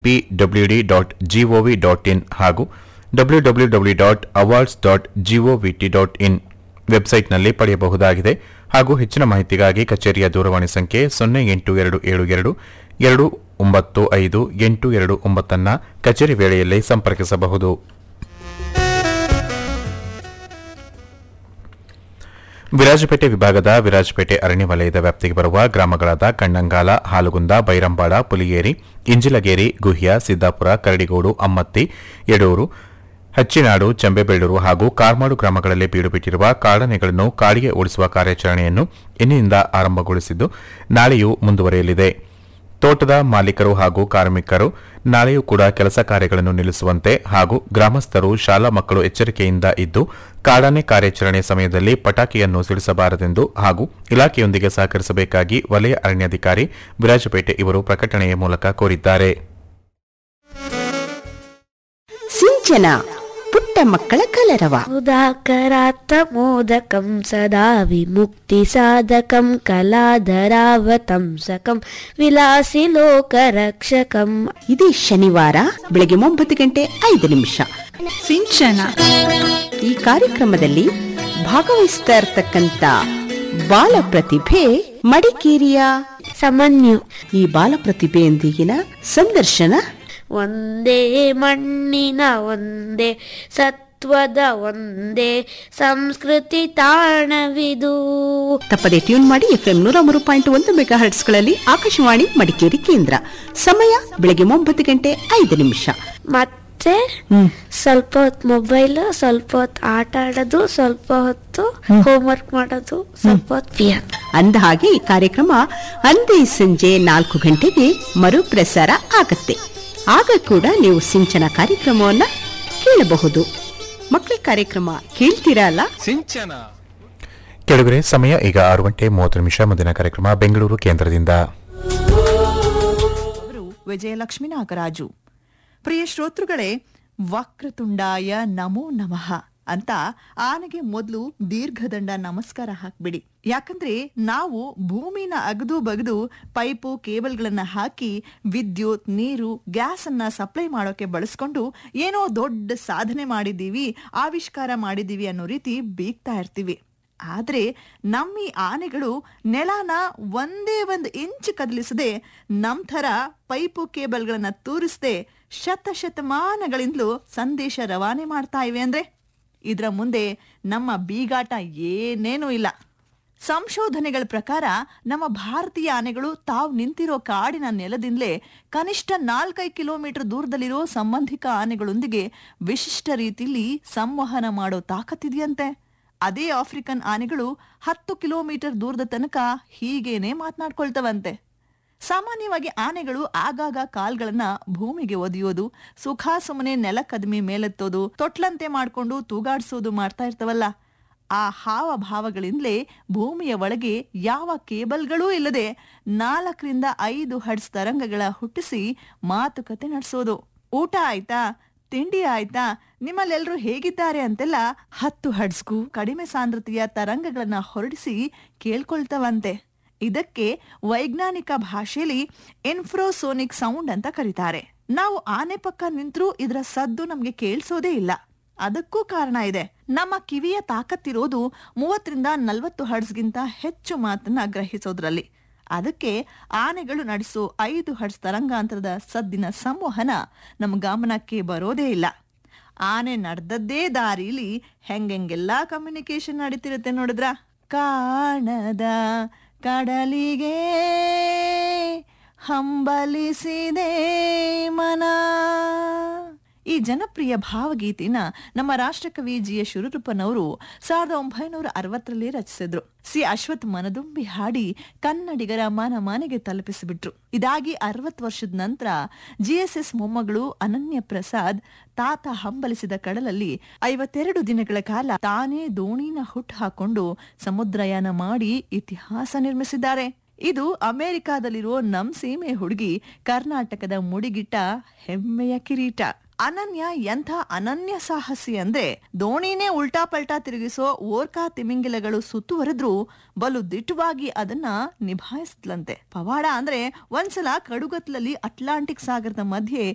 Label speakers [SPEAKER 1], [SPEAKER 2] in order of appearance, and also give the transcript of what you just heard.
[SPEAKER 1] P W D dot GOV dot in ಹಾಗೂ W W W dot awards dot GOV T dot in ವೆಬ್ಸೈಟ್ನಲ್ಲಿ ಪಡೆಯಬಹುದಾಗಿದೆ ಹಾಗೂ ಹೆಚ್ಚಿನ ಮಾಹಿತಿಗಾಗಿ ಕಚೇರಿಯ ದೂರವಾಣಿ ಸಂಖ್ಯೆ ಸೊನ್ನೆ ಎಂಟು ಎರಡು ಏಳು ಎರಡು ಎರಡು ಒಂಬತ್ತು ಐದು ಎಂಟು ಎರಡು ಒಂಬತ್ತನ್ನು ಕಚೇರಿ ವೇಳೆಯಲ್ಲಿ ಸಂಪರ್ಕಿಸಬಹುದು ವಿರಾಜಪೇಟೆ ವಿಭಾಗದ ವಿರಾಜಪೇಟೆ ಅರಣ್ಯ ವಲಯದ ವ್ಯಾಪ್ತಿಗೆ ಬರುವ ಗ್ರಾಮಗಳಾದ ಕಣ್ಣಂಗಾಲ ಹಾಲುಗುಂದ ಬೈರಂಬಾಡ ಪುಲಿಗೇರಿ ಇಂಜಿಲಗೇರಿ ಗುಹ್ಯ ಸಿದ್ದಾಪುರ ಕರಡಿಗೋಡು ಅಮ್ಮತ್ತಿ ಯಡೂರು ಹಚ್ಚಿನಾಡು ಚಂಬೆಬೆಳ್ಳೂರು ಹಾಗೂ ಕಾರ್ಮಾಡು ಗ್ರಾಮಗಳಲ್ಲಿ ಬೀಡುಬಿಟ್ಟಿರುವ ಕಾಡಾನೆಗಳನ್ನು ಕಾಡಿಗೆ ಓಡಿಸುವ ಕಾರ್ಯಾಚರಣೆಯನ್ನು ಇಂದಿನಿಂದ ಆರಂಭಗೊಳಿಸಿದ್ದು ನಾಳೆಯೂ ಮುಂದುವರೆಯಲಿದೆ ತೋಟದ ಮಾಲೀಕರು ಹಾಗೂ ಕಾರ್ಮಿಕರು ನಾಳೆಯೂ ಕೂಡ ಕೆಲಸ ಕಾರ್ಯಗಳನ್ನು ನಿಲ್ಲಿಸುವಂತೆ ಹಾಗೂ ಗ್ರಾಮಸ್ಥರು ಶಾಲಾ ಮಕ್ಕಳು ಎಚ್ಚರಿಕೆಯಿಂದ ಇದ್ದು ಕಾಡಾನೆ ಕಾರ್ಯಾಚರಣೆ ಸಮಯದಲ್ಲಿ ಪಟಾಕಿಯನ್ನು ಸಿಡಿಸಬಾರದೆಂದು ಹಾಗೂ ಇಲಾಖೆಯೊಂದಿಗೆ ಸಹಕರಿಸಬೇಕಾಗಿ ವಲಯ ಅರಣ್ಯಾಧಿಕಾರಿ ವಿರಾಜಪೇಟೆ ಇವರು ಪ್ರಕಟಣೆಯ ಮೂಲಕ ಕೋರಿದ್ದಾರೆ
[SPEAKER 2] ಸಿಂಚನ ಪುಟ್ಟ ಮಕ್ಕಳ ಕಲರವ
[SPEAKER 3] ಉದಾಕರಾತ್ತ ಮೋದಕಂ ಸದಾ ವಿಮುಕ್ತಿ ಸಾಧಕಂ ಕಲಾಧರಾವತಂಸಕಂ ವಿಲಾಸಿ ಲೋಕರಕ್ಷಕಂ
[SPEAKER 2] ಇದೇ ಶನಿವಾರ ಬೆಳಗ್ಗೆ ಒಂಬತ್ತು ಗಂಟೆ ಐದು ನಿಮಿಷ
[SPEAKER 4] ಸಿಂಚನ
[SPEAKER 2] ಈ ಕಾರ್ಯಕ್ರಮದಲ್ಲಿ ಭಾಗವಹಿಸ್ತಾ ಇರ್ತಕ್ಕಂಥ ಬಾಲ ಪ್ರತಿಭೆ ಮಡಿಕೇರಿಯ
[SPEAKER 3] ಸಮನ್ಯು
[SPEAKER 2] ಈ ಬಾಲ ಪ್ರತಿಭೆಯೊಂದಿಗಿನ ಸಂದರ್ಶನ
[SPEAKER 3] ಒಂದೇ ಮಣ್ಣಿನ ಒಂದೇ ಸತ್ವದ ಒಂದೇ ಸಂಸ್ಕೃತಿ ತಾಣವಿದು
[SPEAKER 2] ತಪ್ಪದೆ ಟ್ಯೂನ್ ಮಾಡಿ ಎಫ್ಎಂ ನೂರ ಮೂರು ಪಾಯಿಂಟ್ ಒಂದು ಮೆಗಾ ಹರ್ಟ್ಸ್ಗಳಲ್ಲಿ ಆಕಾಶವಾಣಿ ಮಡಿಕೇರಿ ಕೇಂದ್ರ ಸಮಯ ಬೆಳಗ್ಗೆ ಒಂಬತ್ತು ಗಂಟೆ ಐದು ನಿಮಿಷ
[SPEAKER 3] ಮತ್ತೆ ಸ್ವಲ್ಪ ಹೊತ್ತು ಮೊಬೈಲ್ ಸ್ವಲ್ಪ ಹೊತ್ತು ಆಟ ಆಡೋದು ಸ್ವಲ್ಪ ಹೊತ್ತು ಹೋಮ್ವರ್ಕ್ ಮಾಡೋದು ಸ್ವಲ್ಪ ಹೊತ್ತು ಪಿಯನ್
[SPEAKER 2] ಅಂದ ಹಾಗೆ ಈ ಕಾರ್ಯಕ್ರಮ ಅಂದೇ ಸಂಜೆ ನಾಲ್ಕು ಗಂಟೆಗೆ ಮರುಪ್ರಸಾರ ಆಗತ್ತೆ ಆಗ ಕೂಡ ನೀವು ಸಿಂಚನ ಕಾರ್ಯಕ್ರಮವನ್ನ ಕೇಳಬಹುದು ಮಕ್ಕಳ ಕಾರ್ಯಕ್ರಮ ಕೇಳ್ತೀರಾ ಅಲ್ಲ
[SPEAKER 5] ಸಿಂಚನ
[SPEAKER 1] ಕೆಳಗರೆ ಸಮಯ ಈಗ ಆರು ಗಂಟೆ ಮೂವತ್ತು ನಿಮಿಷ ಮುಂದಿನ ಕಾರ್ಯಕ್ರಮ ಬೆಂಗಳೂರು ಕೇಂದ್ರದಿಂದ
[SPEAKER 4] ಅವರು ವಿಜಯಲಕ್ಷ್ಮಿ ನಾಗರಾಜು ಪ್ರಿಯ ಶ್ರೋತೃಗಳೇ ವಕ್ರತುಂಡಾಯ ನಮೋ ನಮಃ ಅಂತ ಆನೆಗೆ ಮೊದಲು ದೀರ್ಘದಂಡ ನಮಸ್ಕಾರ ಹಾಕ್ಬಿಡಿ ಯಾಕಂದ್ರೆ ನಾವು ಭೂಮಿನ ಅಗದು ಬಗದು ಪೈಪು ಕೇಬಲ್ಗಳನ್ನ ಹಾಕಿ ವಿದ್ಯುತ್ ನೀರು ಗ್ಯಾಸ್ ಅನ್ನ ಸಪ್ಲೈ ಮಾಡೋಕೆ ಬಳಸ್ಕೊಂಡು ಏನೋ ದೊಡ್ಡ ಸಾಧನೆ ಮಾಡಿದೀವಿ ಆವಿಷ್ಕಾರ ಮಾಡಿದೀವಿ ಅನ್ನೋ ರೀತಿ ಬೀಗ್ತಾ ಇರ್ತೀವಿ ಆದ್ರೆ ನಮ್ಮ ಈ ಆನೆಗಳು ನೆಲನ ಒಂದೇ ಒಂದು ಇಂಚ್ ಕದಲಿಸದೆ ನಮ್ ಥರ ಪೈಪು ಕೇಬಲ್ಗಳನ್ನ ತೂರಿಸದೆ ಶತಶತಮಾನಗಳಿಂದಲೂ ಸಂದೇಶ ರವಾನೆ ಮಾಡ್ತಾ ಇವೆ ಅಂದ್ರೆ ಇದರ ಮುಂದೆ ನಮ್ಮ ಬೀಗಾಟ ಏನೇನೂ ಇಲ್ಲ ಸಂಶೋಧನೆಗಳ ಪ್ರಕಾರ ನಮ್ಮ ಭಾರತೀಯ ಆನೆಗಳು ತಾವು ನಿಂತಿರೋ ಕಾಡಿನ ನೆಲದಿಂದಲೇ ಕನಿಷ್ಠ ನಾಲ್ಕೈದು ಕಿಲೋಮೀಟರ್ ದೂರದಲ್ಲಿರೋ ಸಂಬಂಧಿಕ ಆನೆಗಳೊಂದಿಗೆ ವಿಶಿಷ್ಟ ರೀತಿಯಲ್ಲಿ ಸಂವಹನ ಮಾಡೋ ತಾಕತ್ತಿದೆಯಂತೆ ಅದೇ ಆಫ್ರಿಕನ್ ಆನೆಗಳು ಹತ್ತು ಕಿಲೋಮೀಟರ್ ದೂರದ ತನಕ ಹೀಗೇನೆ ಮಾತನಾಡ್ಕೊಳ್ತವಂತೆ ಸಾಮಾನ್ಯವಾಗಿ ಆನೆಗಳು ಆಗಾಗ ಕಾಲ್ಗಳನ್ನ ಭೂಮಿಗೆ ಒದೆಯೋದು ಸುಖ ಸುಮ್ಮನೆ ನೆಲ ಕದಮಿ ಮೇಲೆತ್ತೋದು ತೊಟ್ಲಂತೆ ಮಾಡ್ಕೊಂಡು ತೂಗಾಡ್ಸೋದು ಮಾಡ್ತಾ ಇರ್ತವಲ್ಲ ಆ ಹಾವ ಭಾವಗಳಿಂದಲೇ ಭೂಮಿಯ ಒಳಗೆ ಯಾವ ಕೇಬಲ್ಗಳೂ ಇಲ್ಲದೆ ನಾಲ್ಕರಿಂದ ಐದು ಹಡ್ಸ್ ತರಂಗಗಳ ಹುಟ್ಟಿಸಿ ಮಾತುಕತೆ ನಡೆಸೋದು ಊಟ ಆಯ್ತಾ ತಿಂಡಿ ಆಯ್ತಾ ನಿಮ್ಮಲ್ಲೆಲ್ಲರೂ ಹೇಗಿದ್ದಾರೆ ಅಂತೆಲ್ಲ ಹತ್ತು ಹಡ್ಸ್ಗೂ ಕಡಿಮೆ ಸಾಂದ್ರತೆಯ ತರಂಗಗಳನ್ನ ಹೊರಡಿಸಿ ಕೇಳ್ಕೊಳ್ತವಂತೆ ಇದಕ್ಕೆ ವೈಜ್ಞಾನಿಕ ಭಾಷೆಯಲ್ಲಿ ಇನ್ಫ್ರೋಸೋನಿಕ್ ಸೌಂಡ್ ಅಂತ ಕರೀತಾರೆ ನಾವು ಆನೆ ಪಕ್ಕ ನಿಂತ್ರೂ ಇದರ ಸದ್ದು ನಮ್ಗೆ ಕೇಳಿಸೋದೇ ಇಲ್ಲ ಅದಕ್ಕೂ ಕಾರಣ ಇದೆ ನಮ್ಮ ಕಿವಿಯ ತಾಕತ್ತಿರೋದು ಮೂವತ್ತರಿಂದ ನಲವತ್ತು ಹರ್ಡ್ಸ್ಗಿಂತ ಹೆಚ್ಚು ಮಾತನ್ನ ಗ್ರಹಿಸೋದ್ರಲ್ಲಿ ಅದಕ್ಕೆ ಆನೆಗಳು ನಡೆಸೋ ಐದು ಹರ್ಡ್ಸ್ ತರಂಗಾಂತರದ ಸದ್ದಿನ ಸಂವಹನ ನಮ್ಮ ಗಮನಕ್ಕೆ ಬರೋದೇ ಇಲ್ಲ ಆನೆ ನಡೆದದ್ದೇ ದಾರಿಲಿ ಹೆಂಗೆಂಗೆಲ್ಲಾ ಕಮ್ಯುನಿಕೇಶನ್ ನಡೀತಿರುತ್ತೆ ನೋಡಿದ್ರ ಕಾಣದ ಕಡಲಿಗೆ ಹಂಬಲಿಸಿದೆ ಮನ ಈ ಜನಪ್ರಿಯ ಭಾವಗೀತೆನ ನಮ್ಮ ರಾಷ್ಟ್ರಕವಿ ಜಿ ಎಸ್ ಶಿವರೂಪನವರು ಸಾವಿರದ ಒಂಬೈನೂರ ಅರವತ್ತರಲ್ಲಿ ರಚಿಸಿದ್ರು ಸಿ ಅಶ್ವಥ್ ಮನದುಂಬಿ ಹಾಡಿ ಕನ್ನಡಿಗರ ಮನ ಮನೆಗೆ ತಲುಪಿಸಿಬಿಟ್ರು ಇದಾಗಿ ಅರವತ್ತು ವರ್ಷದ ನಂತರ ಜಿಎಸ್ಎಸ್ ಮೊಮ್ಮಗಳು ಅನನ್ಯ ಪ್ರಸಾದ್ ತಾತ ಹಂಬಲಿಸಿದ ಕಡಲಲ್ಲಿ ಐವತ್ತೆರಡು ದಿನಗಳ ಕಾಲ ತಾನೇ ದೋಣಿನ ಹುಟ್ಟು ಹಾಕೊಂಡು ಸಮುದ್ರಯಾನ ಮಾಡಿ ಇತಿಹಾಸ ನಿರ್ಮಿಸಿದ್ದಾರೆ ಇದು ಅಮೆರಿಕಾದಲ್ಲಿರೋ ನಮ್ ಸೀಮೆ ಹುಡುಗಿ ಕರ್ನಾಟಕದ ಮುಡಿಗಿಟ್ಟ ಹೆಮ್ಮೆಯ ಕಿರೀಟ ಅನನ್ಯ ಎಂಥ ಅನನ್ಯ ಸಾಹಸಿ ಅಂದ್ರೆ ದೋಣಿನೇ ಉಲ್ಟಾ ಪಲ್ಟಾ ತಿರುಗಿಸೋ ಓರ್ಕಾ ತಿಮಿಂಗಿಲಗಳು ಸುತ್ತುವರೆದ್ರೂ ಬಲು ದಿಟ್ಟವಾಗಿ ಅದನ್ನ ನಿಭಾಯಿಸ್ಲಂತೆ ಪವಾಡ ಅಂದ್ರೆ ಒಂದ್ಸಲ ಕಡುಗತ್ಲಲ್ಲಿ ಅಟ್ಲಾಂಟಿಕ್ ಸಾಗರದ ಮಧ್ಯೆ